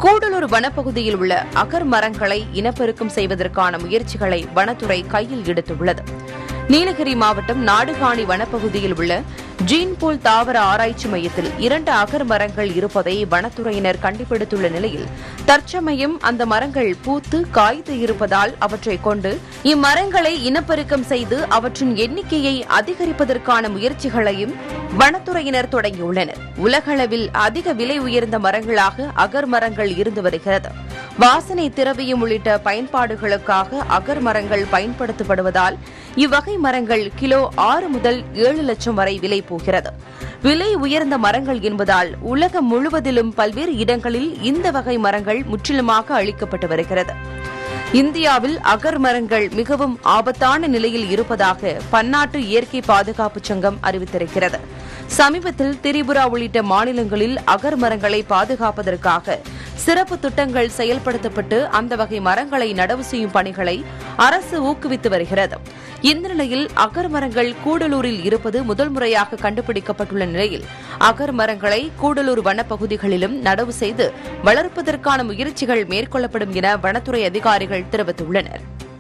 கூடலூர் வனப்பகுதியில் உள்ள அகர் மரங்களை இனப்பெருக்கம் செய்வதற்கான முயற்சிகளை வனத்துறை கையில் எடுத்துள்ளது நீலகிரி மாவட்டம் நாடுகாணி வனப்பகுதியில் உள்ள ஜீன்போல் தாவர ஆராய்ச்சி மையத்தில் இரண்டு அகர் மரங்கள் இருப்பதை வனத்துறையினர் கண்டுபிடித்துள்ள நிலையில் தற்சமயம் அந்த மரங்கள் பூத்து காய்த்து இருப்பதால் அவற்றை கொண்டு இம்மரங்களை இனப்பெருக்கம் செய்து அவற்றின் எண்ணிக்கையை அதிகரிப்பதற்கான முயற்சிகளையும் வனத்துறையினர் தொடங்கியுள்ளனர் உலகளவில் அதிக விலை உயர்ந்த மரங்களாக அகர் மரங்கள் இருந்து வருகிறது வாசனை திரவியம் உள்ளிட்ட பயன்பாடுகளுக்காக அகர் மரங்கள் பயன்படுத்தப்படுவதால் இவ்வகை மரங்கள் கிலோ ஆறு முதல் ஏழு லட்சம் வரை விலை போகிறது விலை உயர்ந்த மரங்கள் என்பதால் உலகம் முழுவதிலும் பல்வேறு இடங்களில் இந்த வகை மரங்கள் முற்றிலுமாக அழிக்கப்பட்டு வருகிறது இந்தியாவில் அகர் மரங்கள் மிகவும் ஆபத்தான நிலையில் இருப்பதாக பன்னாட்டு இயற்கை பாதுகாப்பு சங்கம் அறிவித்திருக்கிறது சமீபத்தில் திரிபுரா உள்ளிட்ட மாநிலங்களில் அகர் மரங்களை பாதுகாப்பதற்காக சிறப்பு திட்டங்கள் செயல்படுத்தப்பட்டு அந்த வகை மரங்களை நடவு செய்யும் பணிகளை அரசு ஊக்குவித்து வருகிறது இந்த நிலையில் அகர் மரங்கள் கூடலூரில் இருப்பது முதல் முறையாக கண்டுபிடிக்கப்பட்டுள்ள நிலையில் அகர் மரங்களை கூடலூர் வனப்பகுதிகளிலும் நடவு செய்து வளர்ப்பதற்கான முயற்சிகள் மேற்கொள்ளப்படும் என வனத்துறை அதிகாரிகள் தெரிவித்துள்ளனர்